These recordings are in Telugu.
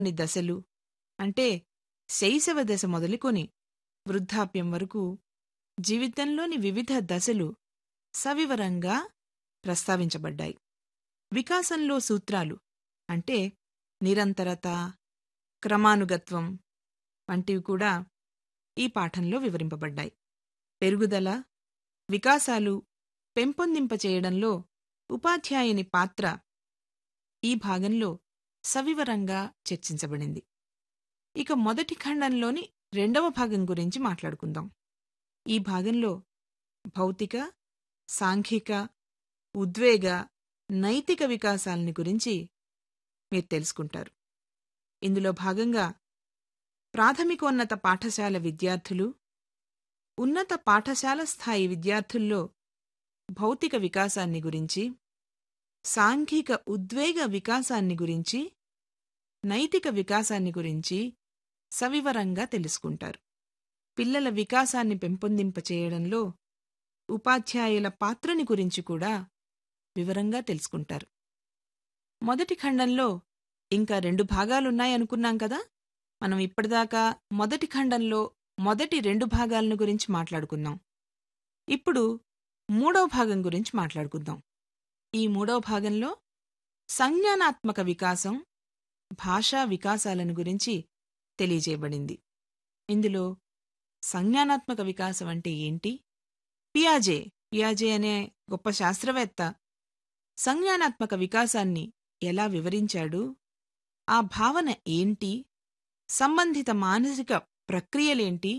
కొన్ని దశలు అంటే శైశవ దశ మొదలుకొని వృద్ధాప్యం వరకు జీవితంలోని వివిధ దశలు సవివరంగా ప్రస్తావించబడ్డాయి వికాసంలో సూత్రాలు అంటే నిరంతరత క్రమానుగత్వం వంటివి కూడా ఈ పాఠంలో వివరింపబడ్డాయి పెరుగుదల వికాసాలు పెంపొందింపచేయడంలో ఉపాధ్యాయుని పాత్ర ఈ భాగంలో సవివరంగా చర్చించబడింది ఇక మొదటి ఖండంలోని రెండవ భాగం గురించి మాట్లాడుకుందాం ఈ భాగంలో భౌతిక సాంఘిక ఉద్వేగ నైతిక వికాసాలని గురించి మీరు తెలుసుకుంటారు ఇందులో భాగంగా ప్రాథమికోన్నత పాఠశాల విద్యార్థులు ఉన్నత పాఠశాల స్థాయి విద్యార్థుల్లో భౌతిక వికాసాన్ని గురించి సాంఘిక ఉద్వేగ వికాసాన్ని గురించి నైతిక వికాసాన్ని గురించి సవివరంగా తెలుసుకుంటారు పిల్లల వికాసాన్ని పెంపొందింపచేయడంలో ఉపాధ్యాయుల పాత్రని గురించి కూడా వివరంగా తెలుసుకుంటారు మొదటి ఖండంలో ఇంకా రెండు భాగాలున్నాయనుకున్నాం కదా మనం ఇప్పటిదాకా మొదటి ఖండంలో మొదటి రెండు భాగాలను గురించి మాట్లాడుకున్నాం ఇప్పుడు మూడవ భాగం గురించి మాట్లాడుకుందాం ఈ మూడవ భాగంలో సంజ్ఞానాత్మక వికాసం భాషా వికాసాలను గురించి తెలియజేయబడింది ఇందులో సంజ్ఞానాత్మక వికాసం అంటే ఏంటి పియాజే పియాజే అనే గొప్ప శాస్త్రవేత్త సంజ్ఞానాత్మక వికాసాన్ని ఎలా వివరించాడు ఆ భావన ఏంటి సంబంధిత మానసిక ప్రక్రియలేంటి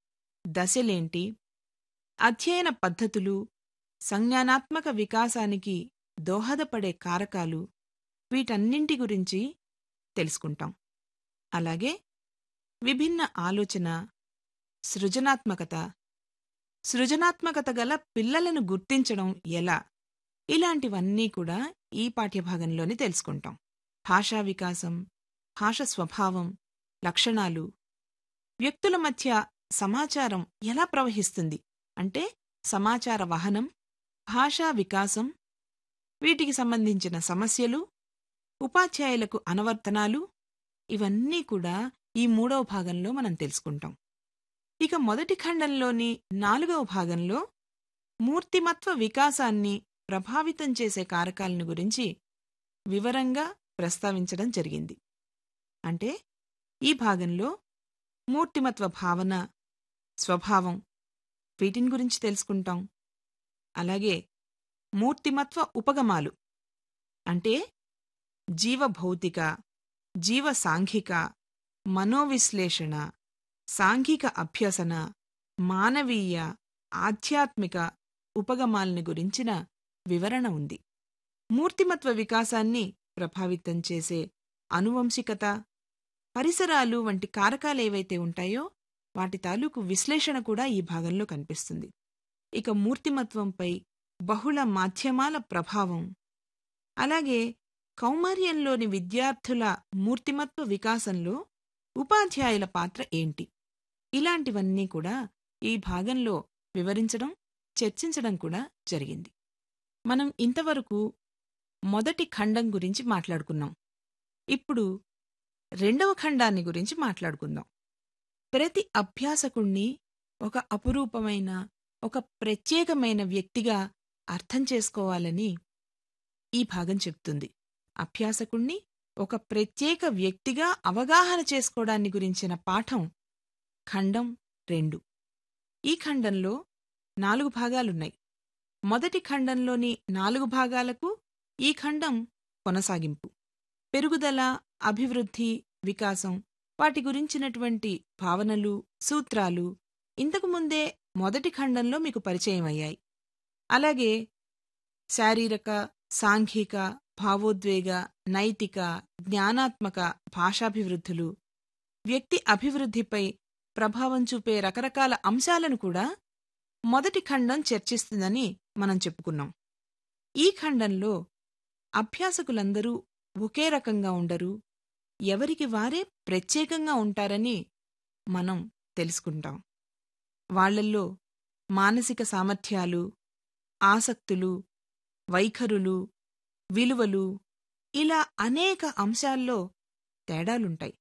దశలేంటి అధ్యయన పద్ధతులు సంజ్ఞానాత్మక వికాసానికి దోహదపడే కారకాలు వీటన్నింటి గురించి తెలుసుకుంటాం అలాగే విభిన్న ఆలోచన సృజనాత్మకత సృజనాత్మకత గల పిల్లలను గుర్తించడం ఎలా ఇలాంటివన్నీ కూడా ఈ పాఠ్యభాగంలోనే తెలుసుకుంటాం భాషా వికాసం భాష స్వభావం లక్షణాలు వ్యక్తుల మధ్య సమాచారం ఎలా ప్రవహిస్తుంది అంటే సమాచార వహనం భాషా వికాసం వీటికి సంబంధించిన సమస్యలు ఉపాధ్యాయులకు అనువర్తనాలు ఇవన్నీ కూడా ఈ మూడవ భాగంలో మనం తెలుసుకుంటాం ఇక మొదటి ఖండంలోని నాలుగవ భాగంలో మూర్తిమత్వ వికాసాన్ని ప్రభావితం చేసే కారకాలను గురించి వివరంగా ప్రస్తావించడం జరిగింది అంటే ఈ భాగంలో మూర్తిమత్వ భావన స్వభావం వీటిని గురించి తెలుసుకుంటాం అలాగే మూర్తిమత్వ ఉపగమాలు అంటే జీవభౌతిక జీవ సాంఘిక మనోవిశ్లేషణ సాంఘిక అభ్యసన మానవీయ ఆధ్యాత్మిక ఉపగమాలని గురించిన వివరణ ఉంది మూర్తిమత్వ వికాసాన్ని ప్రభావితం చేసే అనువంశికత పరిసరాలు వంటి కారకాలేవైతే ఉంటాయో వాటి తాలూకు విశ్లేషణ కూడా ఈ భాగంలో కనిపిస్తుంది ఇక మూర్తిమత్వంపై బహుళ మాధ్యమాల ప్రభావం అలాగే కౌమార్యంలోని విద్యార్థుల మూర్తిమత్వ వికాసంలో ఉపాధ్యాయుల పాత్ర ఏంటి ఇలాంటివన్నీ కూడా ఈ భాగంలో వివరించడం చర్చించడం కూడా జరిగింది మనం ఇంతవరకు మొదటి ఖండం గురించి మాట్లాడుకున్నాం ఇప్పుడు రెండవ ఖండాన్ని గురించి మాట్లాడుకుందాం ప్రతి అభ్యాసకుణ్ణి ఒక అపురూపమైన ఒక ప్రత్యేకమైన వ్యక్తిగా అర్థం చేసుకోవాలని ఈ భాగం చెప్తుంది అభ్యాసకుణ్ణి ఒక ప్రత్యేక వ్యక్తిగా అవగాహన చేసుకోవడాన్ని గురించిన పాఠం ఖండం రెండు ఈ ఖండంలో నాలుగు భాగాలున్నాయి మొదటి ఖండంలోని నాలుగు భాగాలకు ఈ ఖండం కొనసాగింపు పెరుగుదల అభివృద్ధి వికాసం వాటి గురించినటువంటి భావనలు సూత్రాలు ఇంతకుముందే మొదటి ఖండంలో మీకు పరిచయం అయ్యాయి అలాగే శారీరక సాంఘిక భావోద్వేగ నైతిక జ్ఞానాత్మక భాషాభివృద్ధులు వ్యక్తి అభివృద్ధిపై ప్రభావం చూపే రకరకాల అంశాలను కూడా మొదటి ఖండం చర్చిస్తుందని మనం చెప్పుకున్నాం ఈ ఖండంలో అభ్యాసకులందరూ ఒకే రకంగా ఉండరు ఎవరికి వారే ప్రత్యేకంగా ఉంటారని మనం తెలుసుకుంటాం వాళ్లల్లో మానసిక సామర్థ్యాలు ఆసక్తులు వైఖరులు విలువలు ఇలా అనేక అంశాల్లో తేడాలుంటాయి